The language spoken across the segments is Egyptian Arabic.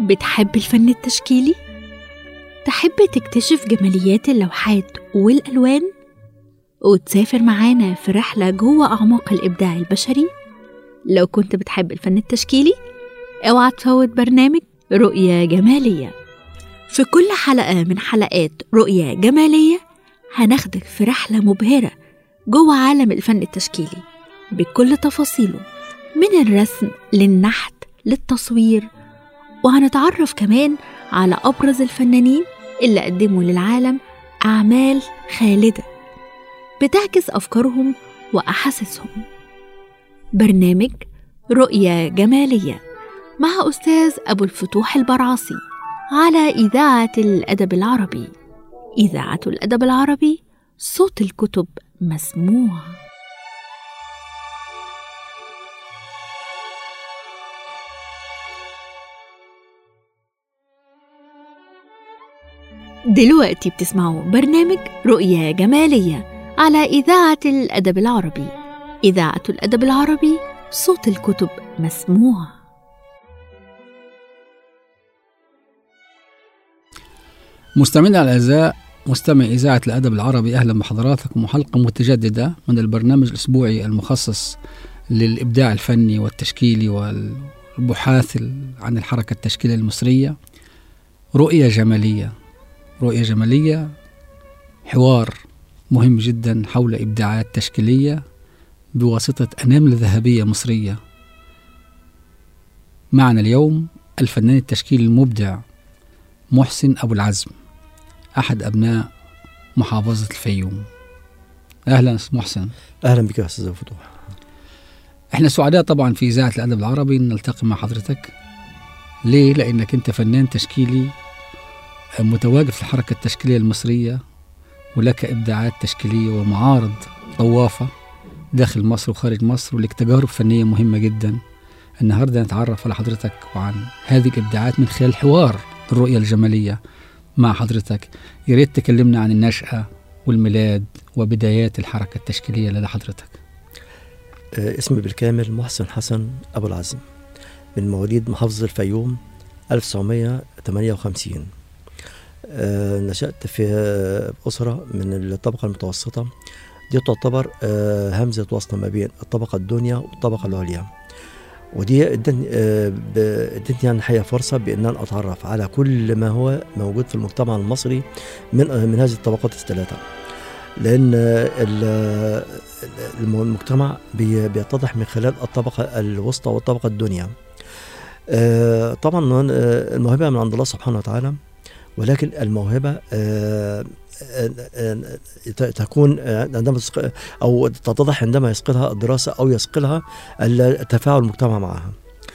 بتحب الفن التشكيلي؟ تحب تكتشف جماليات اللوحات والألوان؟ وتسافر معانا في رحلة جوه أعماق الإبداع البشري؟ لو كنت بتحب الفن التشكيلي اوعى تفوت برنامج رؤية جمالية في كل حلقة من حلقات رؤية جمالية هناخدك في رحلة مبهرة جوه عالم الفن التشكيلي بكل تفاصيله من الرسم للنحت للتصوير وهنتعرف كمان على أبرز الفنانين اللي قدموا للعالم أعمال خالدة بتعكس أفكارهم وأحاسيسهم برنامج رؤية جمالية مع أستاذ أبو الفتوح البرعاصي على إذاعة الأدب العربي إذاعة الأدب العربي صوت الكتب مسموع دلوقتي بتسمعوا برنامج رؤية جمالية على إذاعة الأدب العربي إذاعة الأدب العربي صوت الكتب مسموع مستمعينا الاعزاء مستمع اذاعه الادب العربي اهلا بحضراتكم وحلقه متجدده من البرنامج الاسبوعي المخصص للابداع الفني والتشكيلي والبحاث عن الحركه التشكيليه المصريه رؤيه جماليه رؤيه جماليه حوار مهم جدا حول ابداعات تشكيليه بواسطه انامل ذهبيه مصريه معنا اليوم الفنان التشكيلي المبدع محسن أبو العزم أحد أبناء محافظة الفيوم أهلا أستاذ محسن اهلا بك يا استاذ فتوح احنا سعداء طبعا في إذاعة الأدب العربي إن نلتقي مع حضرتك ليه؟ لأنك أنت فنان تشكيلي متواجد في الحركة التشكيلية المصرية ولك إبداعات تشكيلية ومعارض طوافة داخل مصر وخارج مصر ولك تجارب فنية مهمة جدا النهاردة نتعرف على حضرتك وعن هذه الإبداعات من خلال حوار الرؤية الجمالية مع حضرتك يا ريت تكلمنا عن النشأة والميلاد وبدايات الحركة التشكيلية لدى حضرتك آه، اسمي بالكامل محسن حسن أبو العزم من مواليد محافظة الفيوم 1958 آه، نشأت في آه، أسرة من الطبقة المتوسطة دي تعتبر آه، همزة وصل ما بين الطبقة الدنيا والطبقة العليا ودي ادتني آه، ب- ادتني يعني الحقيقة فرصة بأن أنا أتعرف على كل ما هو موجود في المجتمع المصري من آه، من هذه الطبقات الثلاثة لأن آه، ال- الم- المجتمع بي- بيتضح من خلال الطبقة الوسطى والطبقة الدنيا آه، طبعا آه، الموهبة من عند الله سبحانه وتعالى ولكن الموهبة آه، آه، آه، ت- تكون آه، عندما تسق- أو تتضح عندما يسقطها الدراسة أو يسقطها التفاعل المجتمع معها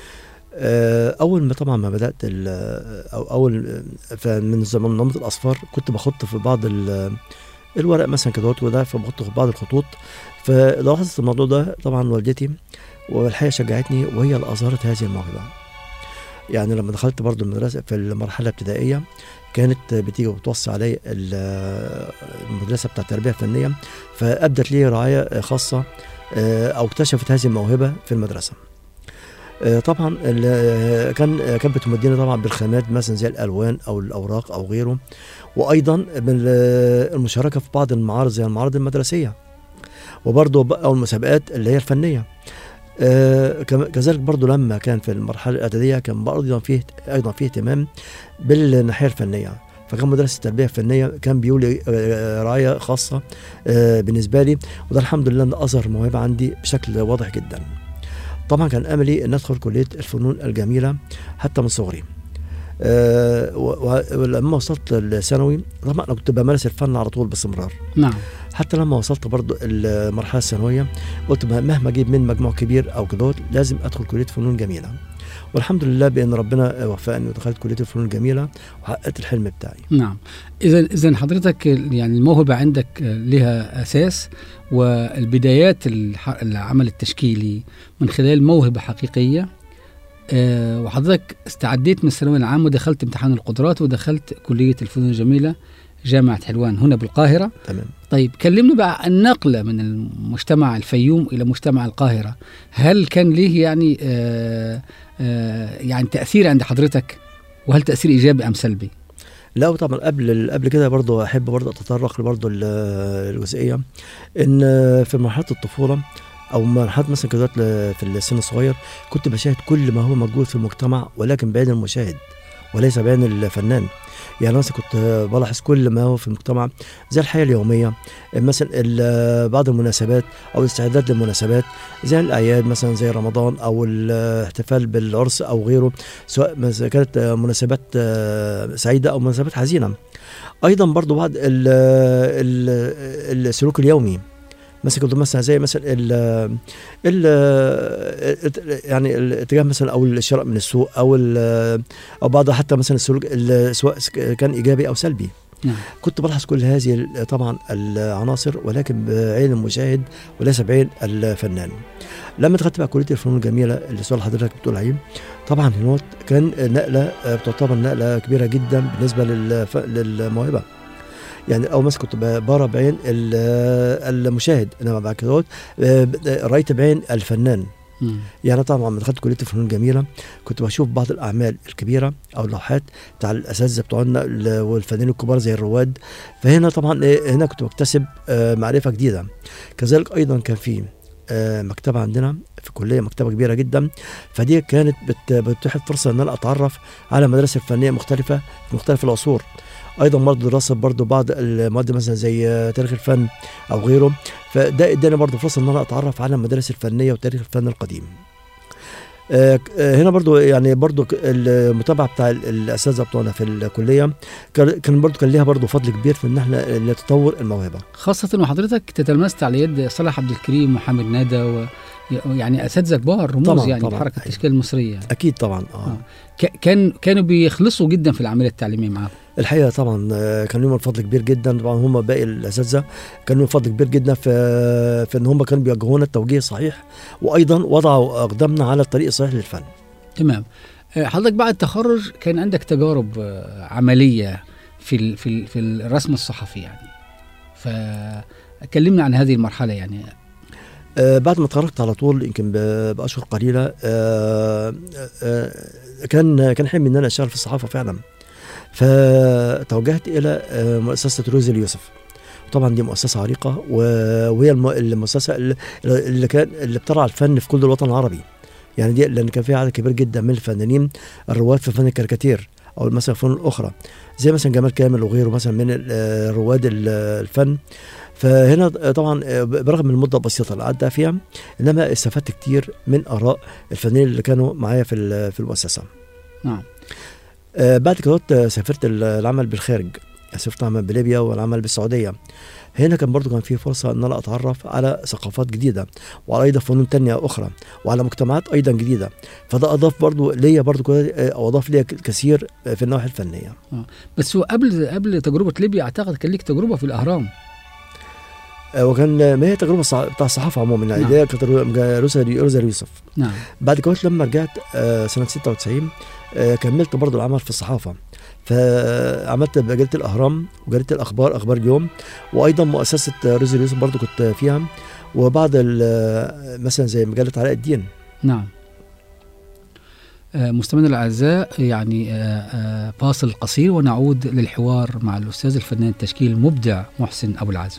آه، أول ما طبعا ما بدأت ال- أو أول من زمان نمط الأصفار كنت بخط في بعض ال- الورق مثلا كده وده فبحط في بعض الخطوط فلاحظت الموضوع ده طبعا والدتي والحقيقة شجعتني وهي اللي أظهرت هذه الموهبة يعني لما دخلت برضو المدرسة في المرحلة الابتدائية كانت بتيجي وتوصي علي ال- المدرسة بتاع التربية الفنية فأبدت لي رعاية خاصة آه، أو اكتشفت هذه الموهبة في المدرسة آه، طبعا ال- كان كانت بتمدني طبعا بالخامات مثلا زي الالوان او الاوراق او غيره وايضا بال- المشاركه في بعض المعارض زي المعارض المدرسيه وبرضه ب- او المسابقات اللي هي الفنيه آه، كم- كذلك برضه لما كان في المرحله الاعداديه كان برضه فيه ايضا فيه اهتمام بالناحيه الفنيه فكان مدرسه التربيه الفنيه كان بيولي آه، رعايه خاصه آه، بالنسبه لي وده الحمد لله ان اظهر موهبه عندي بشكل واضح جدا طبعا كان املي ان ادخل كليه الفنون الجميله حتى من صغري أه و- و- ولما وصلت الثانوي طبعا انا كنت بمارس الفن على طول باستمرار نعم حتى لما وصلت برضو المرحله الثانويه قلت مهما اجيب من مجموع كبير او كده لازم ادخل كليه فنون جميله والحمد لله بان ربنا وفقني ودخلت كليه الفنون الجميله وحققت الحلم بتاعي نعم اذا اذا حضرتك يعني الموهبه عندك لها اساس والبدايات الح- العمل التشكيلي من خلال موهبه حقيقيه آه، وحضرتك استعديت من الثانويه العامه ودخلت امتحان القدرات ودخلت كليه الفنون الجميله جامعه حلوان هنا بالقاهره تمام طيب كلمني بقى عن النقله من المجتمع الفيوم الى مجتمع القاهره هل كان ليه يعني آه آه يعني تاثير عند حضرتك وهل تاثير ايجابي ام سلبي؟ لا وطبعا قبل قبل كده برضه احب برضه اتطرق برضه الجزئيه ان في مرحله الطفوله او مرحله مثلا كده في السن الصغير كنت بشاهد كل ما هو موجود في المجتمع ولكن بعين المشاهد وليس بعين الفنان يعني مثلا كنت بلاحظ كل ما هو في المجتمع زي الحياه اليوميه مثلا ال- بعض المناسبات او الاستعداد للمناسبات زي الاعياد مثلا زي رمضان او الاحتفال بالعرس او غيره سواء مثلا كانت مناسبات آه، سعيده او مناسبات حزينه ايضا برضو بعض ال- ال- السلوك اليومي مثلا كنت مثلا زي مثلا ال ال يعني الاتجاه مثلا او الشراء من السوق او ال- او بعض حتى مثلا السلوك ال- سواء كان ايجابي او سلبي نعم كنت بلاحظ كل هذه ال- طبعا العناصر ولكن بعين المشاهد وليس بعين الفنان لما دخلت بقى كليه الفنون الجميله اللي سؤال حضرتك بتقول عليه طبعا هنا كان نقله آه، بتعتبر نقله كبيره جدا بالنسبه للف- للموهبه يعني او مثلا كنت ب- بقرا بعين ال- المشاهد انما بعد كده آه، رايت بعين الفنان مم. يعني طبعا لما دخلت كليه الفنون الجميله كنت بشوف بعض الاعمال الكبيره او اللوحات بتاع الاساتذه بتوعنا ال- والفنانين الكبار زي الرواد فهنا طبعا إيه، هنا كنت بكتسب آه، معرفه جديده كذلك ايضا كان في آه، مكتبه عندنا في الكليه مكتبه كبيره جدا فدي كانت بت- بتتيح فرصه ان انا اتعرف على مدارس فنيه مختلفه في مختلف العصور ايضا برضه دراسه برضه بعض المواد مثلا زي آه، تاريخ الفن او غيره فده اداني برضه فرصه ان انا اتعرف على المدارس الفنيه وتاريخ الفن القديم آه، ك- آه، هنا برضو يعني برضو ك- المتابعه بتاع ال- الاساتذه بتوعنا في الكليه كان كان برضو كان ليها برضو فضل كبير في ان احنا نتطور الموهبه خاصة وحضرتك تتلمست على يد صلاح عبد الكريم ومحمد نادى و يعني اساتذه كبار رموز طبعاً، يعني طبعاً، بحركه أيوة. التشكيل المصريه يعني. اكيد طبعا اه آه. ك- كان كانوا بيخلصوا جدا في العمليه التعليميه معاهم الحقيقه طبعا آه، كان لهم الفضل كبير جدا طبعا هم باقي الاساتذه كان لهم فضل كبير جدا في في ان هم كانوا بيوجهونا التوجيه الصحيح وايضا وضعوا اقدامنا على الطريق الصحيح للفن تمام آه، حضرتك بعد التخرج كان عندك تجارب آه، عمليه في ال في ال في الرسم الصحفي يعني فكلمنا عن هذه المرحله يعني آه، بعد ما اتخرجت على طول يمكن ب- باشهر قليله آه، آه، كان كان حلمي ان انا اشتغل في الصحافه فعلا فتوجهت الى آه، مؤسسه روزي اليوسف طبعا دي مؤسسه عريقه و- وهي الم- المؤسسه اللي- اللي كان اللي بترعى الفن في كل الوطن العربي يعني دي لان كان فيها عدد كبير جدا من الفنانين الرواد في فن الكاريكاتير او مثلا الفنون الاخرى زي مثلا جمال كامل وغيره مثلا من ال- آه، رواد ال- الفن فهنا طبعا برغم من المده البسيطه اللي قعدت فيها انما استفدت كتير من اراء الفنانين اللي كانوا معايا في ال- في المؤسسه. نعم آه، بعد كده سافرت ال- العمل بالخارج سافرت العمل بليبيا والعمل بالسعوديه. هنا كان برضو كان في فرصه ان انا اتعرف على ثقافات جديده وعلى ايضا فنون تانية اخرى وعلى مجتمعات ايضا جديده فده اضاف برضو ليا برضو كده، آه، او اضاف ليا كثير في النواحي الفنيه. بس هو قبل قبل تجربه ليبيا اعتقد كان ليك تجربه في الاهرام آه، وكان ما هي تجربه صع- بتاع الصحافه عموما يعني نعم. اللي هي كانت رو- روزا روزا يوسف نعم بعد كده لما رجعت آه، سنه 96 آه، كملت برضو العمل في الصحافه فعملت بجريده الاهرام وجريده الاخبار اخبار اليوم وايضا مؤسسه آه، روزي يوسف برضو كنت فيها وبعض ال- آه، مثلا زي مجله علاء الدين نعم آه، مستمعينا الاعزاء يعني آه، آه، فاصل قصير ونعود للحوار مع الاستاذ الفنان التشكيل المبدع محسن ابو العزم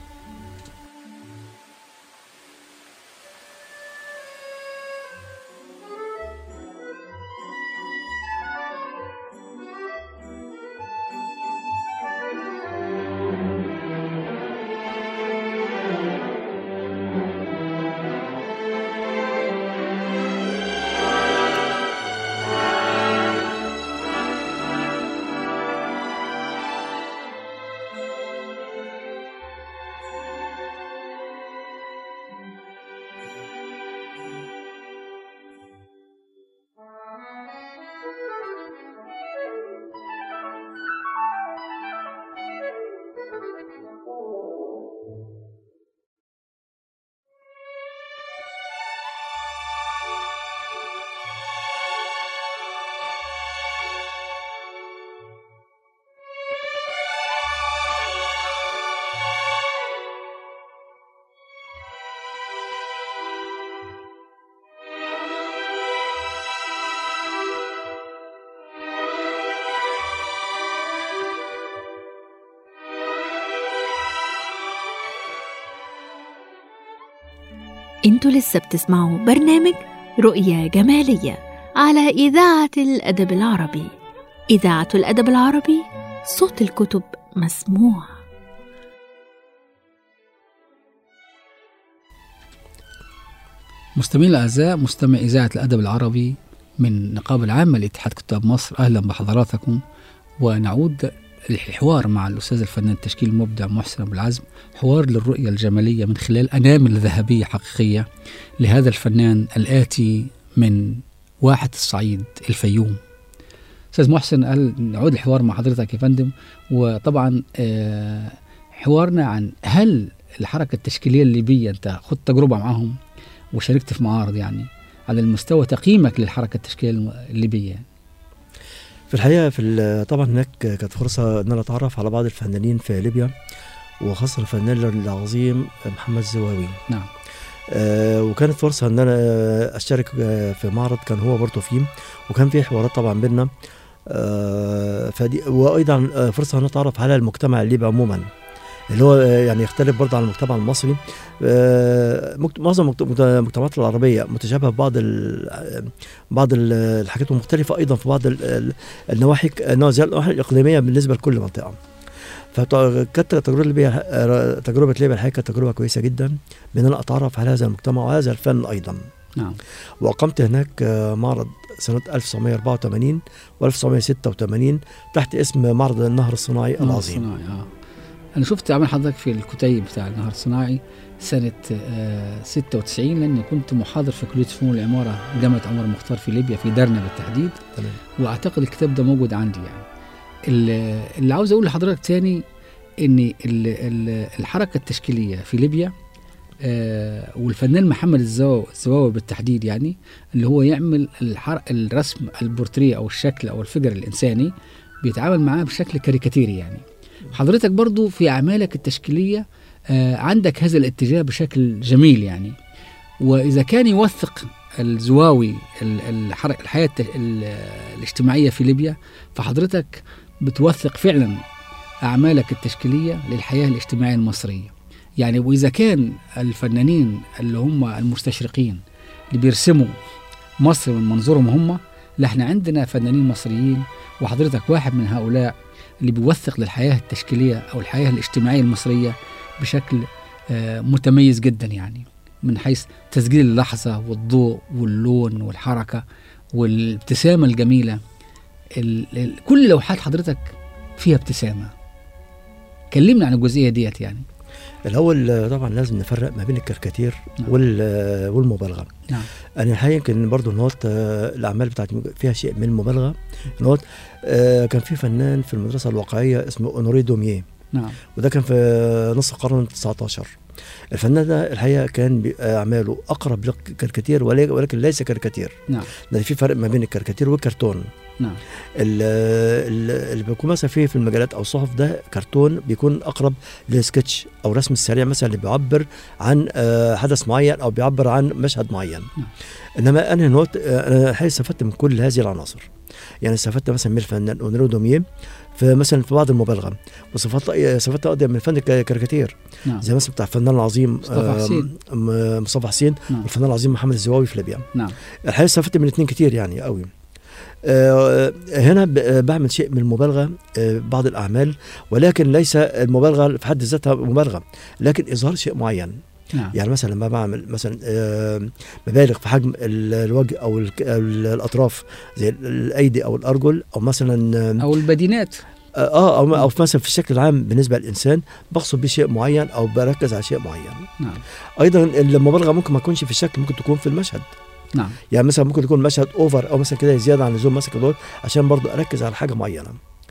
انتوا لسه بتسمعوا برنامج رؤية جمالية على إذاعة الأدب العربي إذاعة الأدب العربي صوت الكتب مسموع مستمعين الأعزاء مستمع إذاعة الأدب العربي من النقابة العامة لاتحاد كتاب مصر أهلا بحضراتكم ونعود الحوار مع الأستاذ الفنان التشكيل المبدع محسن أبو العزم حوار للرؤية الجمالية من خلال أنامل ذهبية حقيقية لهذا الفنان الآتي من واحة الصعيد الفيوم أستاذ محسن قال نعود الحوار مع حضرتك يا فندم وطبعا آه، حوارنا عن هل الحركة التشكيلية الليبية أنت خدت تجربة معاهم وشاركت في معارض يعني على المستوى تقييمك للحركة التشكيلية الليبية يعني. في الحقيقه في ال- طبعا هناك كانت فرصه ان انا اتعرف على بعض الفنانين في ليبيا وخاصه الفنان العظيم محمد زواوي نعم آه وكانت فرصه ان انا اشترك آه، في معرض كان هو برضه فيه وكان في حوارات طبعا بينا آه فدي وايضا آه، فرصه ان اتعرف على المجتمع الليبي عموما اللي هو آه، يعني يختلف برضه عن المجتمع المصري آه، مجت- معظم المجت- المجت- المجتمعات العربيه متشابهه في بعض ال- بعض ال- الحاجات ومختلفه ايضا في بعض ال- ال- النواحي النواحي النواحي الاقليميه بالنسبه لكل منطقه فكانت تجربه ليبيا آه، تجربه ليبيا الحقيقه كانت تجربه كويسه جدا بان انا اتعرف على هذا المجتمع وهذا الفن ايضا نعم واقمت هناك آه، معرض سنه 1984 و1986 تحت اسم معرض النهر الصناعي نهر العظيم الصناعي اه انا شفت عمل حضرتك في الكتيب بتاع النهر الصناعي سنة آه 96 لأني كنت محاضر في كلية فنون العمارة جامعة عمر مختار في ليبيا في درنا بالتحديد تمام وأعتقد الكتاب ده موجود عندي يعني ال- اللي عاوز أقول لحضرتك تاني إن ال- ال- الحركة التشكيلية في ليبيا آه والفنان محمد الزواوي الزواوي بالتحديد يعني اللي هو يعمل الحر... الرسم البورتريه أو الشكل أو الفجر الإنساني بيتعامل معاه بشكل كاريكاتيري يعني حضرتك برضو في أعمالك التشكيلية آه، عندك هذا الاتجاه بشكل جميل يعني وإذا كان يوثق الزواوي ال- الحر- الحياة الت- ال- الاجتماعية في ليبيا فحضرتك بتوثق فعلا أعمالك التشكيلية للحياة الاجتماعية المصرية يعني وإذا كان الفنانين اللي هم المستشرقين اللي بيرسموا مصر من منظورهم هم لا احنا عندنا فنانين مصريين وحضرتك واحد من هؤلاء اللي بيوثق للحياة التشكيلية أو الحياة الاجتماعية المصرية بشكل آه، متميز جدا يعني من حيث تسجيل اللحظة والضوء واللون والحركة والابتسامة الجميلة ال- ال- كل لوحات حضرتك فيها ابتسامة كلمنا عن الجزئية ديت يعني الاول آه، طبعا لازم نفرق ما بين الكاريكاتير نعم. وال- آه، والمبالغه نعم انا الحقيقه يمكن برضه نوت الاعمال بتاعت فيها شيء من المبالغه نوت آه، كان في فنان في المدرسه الواقعيه اسمه اونوري دوميه نعم وده كان في نص القرن ال 19 الفنان ده الحقيقه كان بي- اعماله اقرب للكاريكاتير ولي- ولكن ليس كاريكاتير نعم ده في فرق ما بين الكاريكاتير والكرتون نعم ال- ال- اللي بيكون مثلا فيه في المجلات او الصحف ده كرتون بيكون اقرب للسكتش او رسم السريع مثلا اللي بيعبر عن آه، حدث معين او بيعبر عن مشهد معين نعم. انما انا نوت آه، انا الحقيقه استفدت من كل هذه العناصر يعني استفدت مثلا من الفنان اونرو دوميه في مثلا في بعض المبالغه وصفات استفدت ايضا من فن الكاريكاتير نعم زي مثلا بتاع الفنان العظيم مصطفى آه، حسين. م- مصطفى حسين نعم والفنان العظيم محمد الزواوي في ليبيا نعم الحقيقه استفدت من الاثنين كتير يعني قوي آه، هنا ب- آه، بعمل شيء من المبالغه آه، بعض الاعمال ولكن ليس المبالغه في حد ذاتها مبالغه لكن اظهار شيء معين نعم يعني مثلا لما بعمل مثلا آه، مبالغ في حجم ال- الوجه او الك- ال- الاطراف زي ال- الايدي او الارجل او مثلا آه، أو البدينات اه او او مثلا في الشكل العام بالنسبه للانسان بقصد بيه شيء معين او بركز على شيء معين نعم ايضا المبالغه ممكن ما تكونش في الشكل ممكن تكون في المشهد نعم يعني مثلا ممكن يكون مشهد اوفر او مثلا كده زياده عن اللزوم مثلا كده عشان برضو اركز على حاجه معينه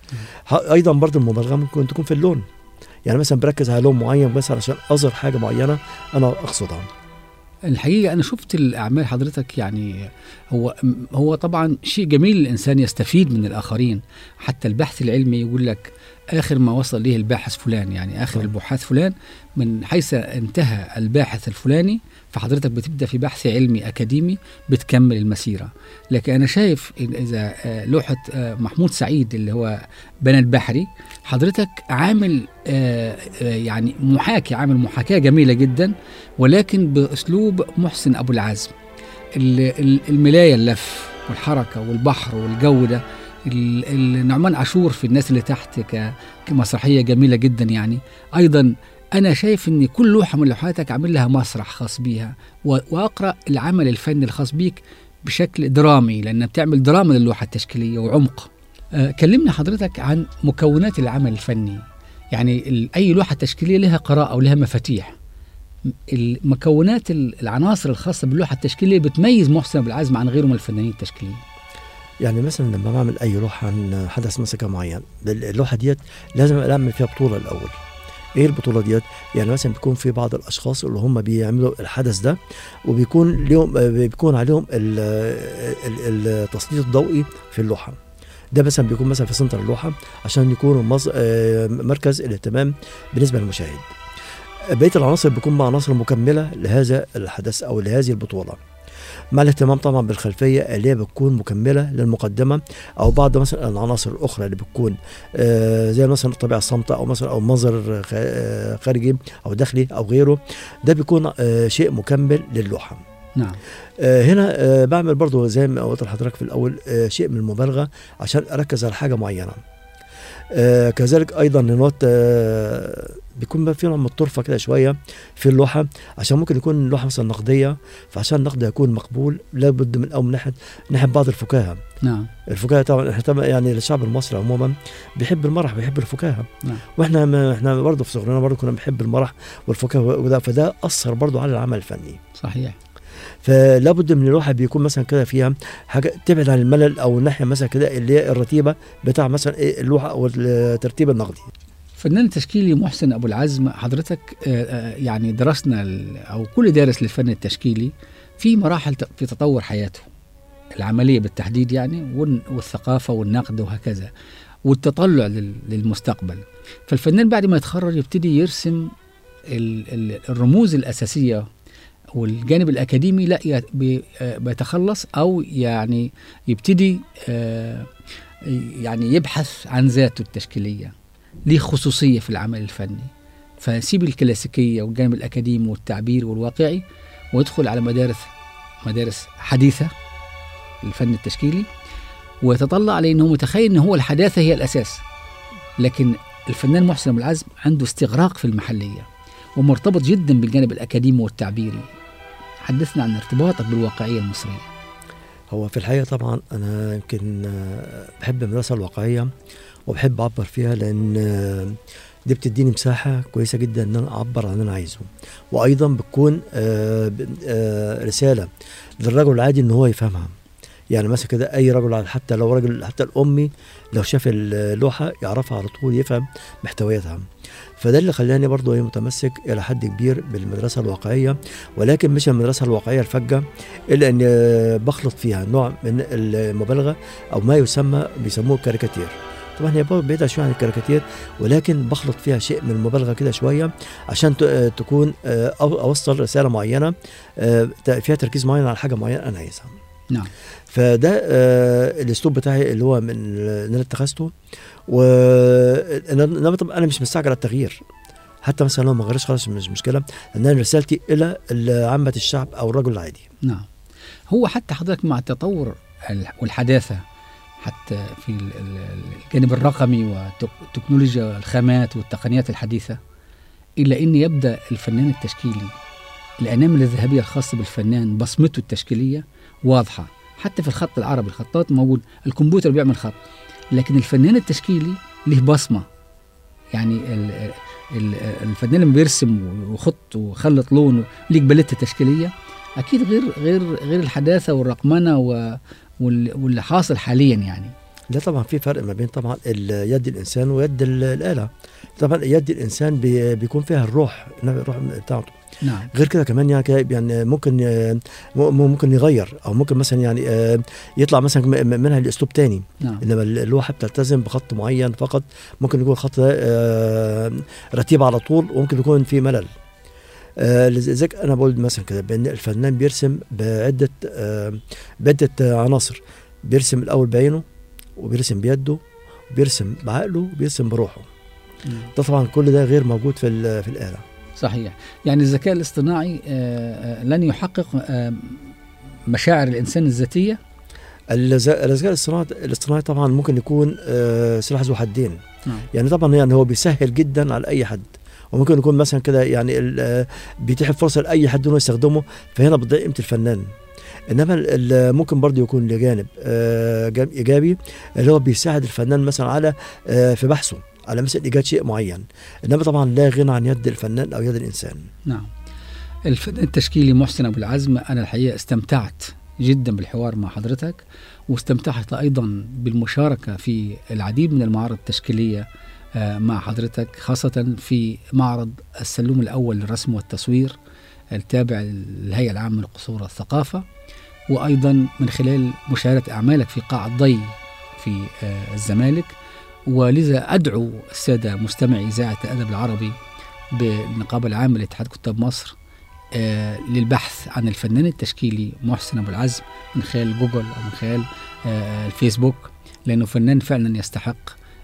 ه- ايضا برضو المبالغه ممكن تكون في اللون يعني مثلا بركز على لون معين مثلا عشان اظهر حاجه معينه انا اقصدها الحقيقة أنا شفت الأعمال حضرتك يعني هو هو طبعا شيء جميل الإنسان يستفيد من الآخرين حتى البحث العلمي يقول لك اخر ما وصل ليه الباحث فلان يعني اخر نعم. البحاث فلان من حيث انتهى الباحث الفلاني فحضرتك بتبدا في بحث علمي اكاديمي بتكمل المسيره لكن انا شايف إن اذا آه، لوحه آه، محمود سعيد اللي هو بنى البحري حضرتك عامل آه، آه، يعني محاكي عامل محاكاه جميله جدا ولكن باسلوب محسن ابو العزم ال- ال- الملايه اللف والحركه والبحر والجو ده ال- ال- نعمان عاشور في الناس اللي تحت ك- كمسرحيه جميله جدا يعني ايضا انا شايف ان كل لوحه من لوحاتك عامل لها مسرح خاص بيها و- واقرا العمل الفني الخاص بيك بشكل درامي لان بتعمل دراما للوحه التشكيليه وعمق آه، كلمني حضرتك عن مكونات العمل الفني يعني ال- اي لوحه تشكيليه لها قراءه ولها مفاتيح المكونات ال- العناصر الخاصه باللوحه التشكيليه بتميز محسن ابو العزم عن غيره من الفنانين التشكيليين يعني مثلا لما بعمل اي لوحه عن حدث مثلا معين اللوحه ديت لازم اعمل فيها بطوله الاول ايه البطوله ديت يعني مثلا بيكون في بعض الاشخاص اللي هم بيعملوا الحدث ده وبيكون ليهم بيكون عليهم ال- ال- التسليط الضوئي في اللوحه ده مثلا بيكون مثلا في سنتر اللوحه عشان يكونوا مز... آه، مركز الاهتمام بالنسبه للمشاهد بقيه العناصر بيكون مع عناصر مكمله لهذا الحدث او لهذه البطوله مع الاهتمام طبعا بالخلفيه اللي هي بتكون مكمله للمقدمه او بعض مثلا العناصر الاخرى اللي بتكون آه زي مثلا الطبيعه الصامته او مثلا او منظر خ- آه، خارجي او داخلي او غيره ده بيكون آه شيء مكمل للوحه نعم آه هنا آه بعمل برضو زي ما قلت لحضرتك في الاول آه شيء من المبالغه عشان اركز على حاجه معينه آه كذلك ايضا النوت آه بيكون بقى في نوع من الطرفه كده شويه في اللوحه عشان ممكن يكون اللوحه مثلا نقديه فعشان النقد يكون مقبول لابد من او من ناحيه ناحيه بعض الفكاهه نعم الفكاهه طبعا احنا طبعا يعني الشعب المصري عموما بيحب المرح بيحب الفكاهه نعم. واحنا ما احنا برضه في صغرنا برضه كنا بنحب المرح والفكاهه وده فده اثر برضه على العمل الفني صحيح فلا بد من اللوحه بيكون مثلا كده فيها حاجه تبعد عن الملل او الناحيه مثلا كده اللي هي الرتيبه بتاع مثلا ايه اللوحه او الترتيب النقدي فنان تشكيلي محسن ابو العزم حضرتك آه، آه، يعني درسنا ال- او كل دارس للفن التشكيلي في مراحل ت- في تطور حياته العمليه بالتحديد يعني والن- والثقافه والنقد وهكذا والتطلع لل- للمستقبل فالفنان بعد ما يتخرج يبتدي يرسم ال- ال- الرموز الاساسيه والجانب الاكاديمي لا ي- بي- آه، بيتخلص او يعني يبتدي آه، يعني يبحث عن ذاته التشكيليه ليه خصوصيه في العمل الفني فسيب الكلاسيكيه والجانب الاكاديمي والتعبير والواقعي ويدخل على مدارس مدارس حديثه للفن التشكيلي ويتطلع على انه متخيل ان هو الحداثه هي الاساس لكن الفنان محسن ابو العزم عنده استغراق في المحليه ومرتبط جدا بالجانب الاكاديمي والتعبيري حدثنا عن ارتباطك بالواقعيه المصريه هو في الحقيقه طبعا انا يمكن آه، بحب المدرسه الواقعيه وبحب اعبر فيها لان آه، دي بتديني مساحه كويسه جدا ان انا اعبر عن اللي انا عايزه وايضا بتكون آه، ب- آه، رساله للرجل العادي ان هو يفهمها يعني مثلا كده اي رجل عادي حتى لو راجل حتى الامي لو شاف اللوحه يعرفها على طول يفهم محتوياتها فده اللي خلاني برضه إيه متمسك الى حد كبير بالمدرسه الواقعيه ولكن مش المدرسه الواقعيه الفجه الا ان آه، بخلط فيها نوع من المبالغه او ما يسمى بيسموه كاريكاتير طبعا هي بعيده شويه عن الكاريكاتير ولكن بخلط فيها شيء من المبالغه كده شويه عشان ت- آه، تكون آه، أو- اوصل رساله معينه آه، ت- فيها تركيز معين على حاجه معينه انا عايزها نعم فده آه، الاسلوب بتاعي اللي هو من اللي انا اتخذته و انما طبعا انا مش مستعجل على التغيير حتى مثلا لو ما غيرش خلاص مش مشكله لان أنا رسالتي الى عامه الشعب او الرجل العادي نعم هو حتى حضرتك مع التطور ال- والحداثة حتى في ال- ال- الجانب الرقمي وتكنولوجيا الخامات والتقنيات الحديثة إلا أن يبدأ الفنان التشكيلي الأنامل الذهبية الخاصة بالفنان بصمته التشكيلية واضحة حتى في الخط العربي الخطاط موجود الكمبيوتر بيعمل خط لكن الفنان التشكيلي له بصمة يعني ال- ال- الفنان لما بيرسم وخط وخلط لون ليك باليتة تشكيلية اكيد غير غير غير الحداثه والرقمنه و- وال- واللي حاصل حاليا يعني لا طبعا في فرق ما بين طبعا ال- يد الانسان ويد ال- الاله طبعا يد الانسان بي- بيكون فيها الروح الروح بتاعته نعم غير كده كمان يعني كده يعني ممكن آه، م- ممكن يغير او ممكن مثلا يعني آه، يطلع مثلا م- منها الاسلوب تاني نعم انما اللوحه بتلتزم بخط معين فقط ممكن يكون خط آه، رتيب على طول وممكن يكون في ملل آه، لذلك انا بقول مثلا كده بان الفنان بيرسم بعده آه، بعده آه، عناصر بيرسم الاول بعينه وبيرسم بيده وبيرسم بعقله وبيرسم بروحه مم. ده طبعا كل ده غير موجود في ال- في الاله صحيح يعني الذكاء الاصطناعي آه، آه، لن يحقق آه، مشاعر الانسان الذاتيه الز- الذكاء الاصطناعي الاصطناعي طبعا ممكن يكون آه، سلاح ذو حدين نعم يعني طبعا يعني هو بيسهل جدا على اي حد وممكن يكون مثلا كده يعني ال- آه، بيتيح فرصه لاي حد انه يستخدمه فهنا بتضيع قيمه الفنان انما ال- ال- ممكن برضه يكون لجانب آه، جانب ايجابي اللي هو بيساعد الفنان مثلا على آه، في بحثه على مثلا ايجاد شيء معين انما طبعا لا غنى عن يد الفنان او يد الانسان نعم الفنان التشكيلي محسن ابو العزم انا الحقيقه استمتعت جدا بالحوار مع حضرتك واستمتعت ايضا بالمشاركه في العديد من المعارض التشكيليه آه، مع حضرتك خاصه في معرض السلوم الاول للرسم والتصوير التابع للهيئه العامه للقصور والثقافه وايضا من خلال مشاهده اعمالك في قاع الضي في آه، الزمالك ولذا ادعو الساده مستمعي اذاعه الادب العربي بالنقابه العامه لاتحاد كتاب مصر آه، للبحث عن الفنان التشكيلي محسن ابو العزم من خلال جوجل او من خلال آه، الفيسبوك لانه فنان فعلا يستحق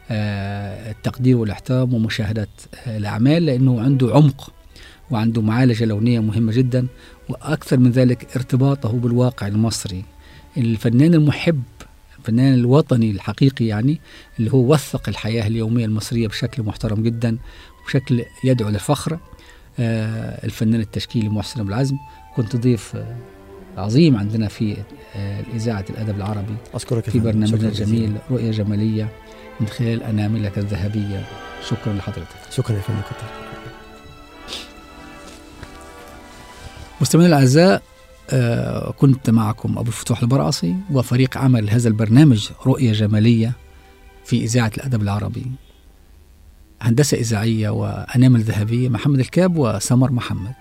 آه، التقدير والاحترام ومشاهده آه، الاعمال لانه عنده عمق وعنده معالجه لونيه مهمه جدا واكثر من ذلك ارتباطه بالواقع المصري الفنان المحب الفنان الوطني الحقيقي يعني اللي هو وثق الحياه اليوميه المصريه بشكل محترم جدا وبشكل يدعو للفخر آه، الفنان التشكيلي محسن ابو العزم كنت ضيف آه، عظيم عندنا في آه، اذاعه الادب العربي اشكرك يا في فندم. برنامجنا شكراً جزيلاً. الجميل رؤيه جماليه من خلال اناملك الذهبيه شكرا لحضرتك شكرا يا فندم كتر مستمعينا الاعزاء آه، كنت معكم ابو الفتوح البرعصي وفريق عمل هذا البرنامج رؤيه جماليه في اذاعه الادب العربي هندسه اذاعيه وانامل ذهبيه محمد الكاب وسمر محمد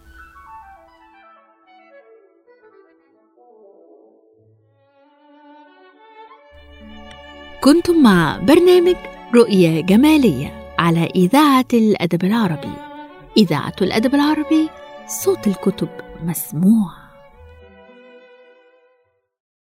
كنتم مع برنامج رؤية جمالية على إذاعة الأدب العربي إذاعة الأدب العربي صوت الكتب مسموع